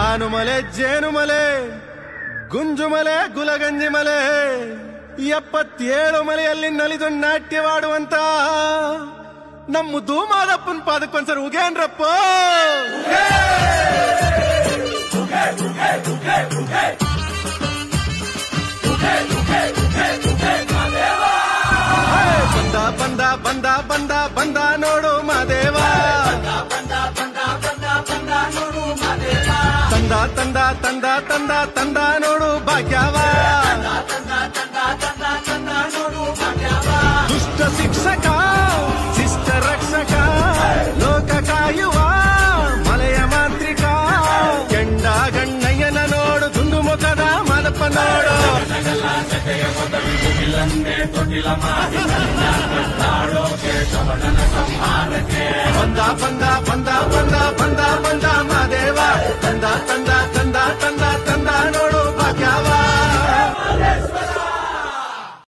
ಜಾನುಮಲೆ ಜೇನುಮಲೆ ಗುಂಜುಮಲೆ ಗುಲಗಂಜಿ ಮಲೆ ಎಪ್ಪತ್ತೇಳು ಮಲೆಯಲ್ಲಿ ನಲಿದು ನಾಟ್ಯವಾಡುವಂತ ನಮ್ಮ ಧೂಮಾದಪ್ಪನ ಪಾದಕ್ಕೊಂದ್ಸರಿ ಉಗೇನ್ರಪ್ಪ ಬಂದ ಬಂದ ಬಂದ ಬಂದ ಬಂದ ನೋಡು ಮಾದೇವ ತಂದ ತಂದ ತಂದ ತಂದ ತಂದ ನೋಡು ಭಾಗ್ಯವ ದುಷ್ಟ ಶಿಕ್ಷಕ ಶಿಷ್ಟ ರಕ್ಷಕ ಲೋಕ ಕಾಯುವ ಮಲೆಯ ಮಾಂತ್ರಿಕ ಕೆಂಡ ಗಣ್ಣಯ್ಯನ ನೋಡು ದುಂಡು ಮುಖದ ಮಾದಪ್ಪ ನೋಡು ಬಂದ ಬಂದ ಬಂದ ಬಂದ ಬಂದ ಬಂದ ಮಾದೇವ ಬಂದ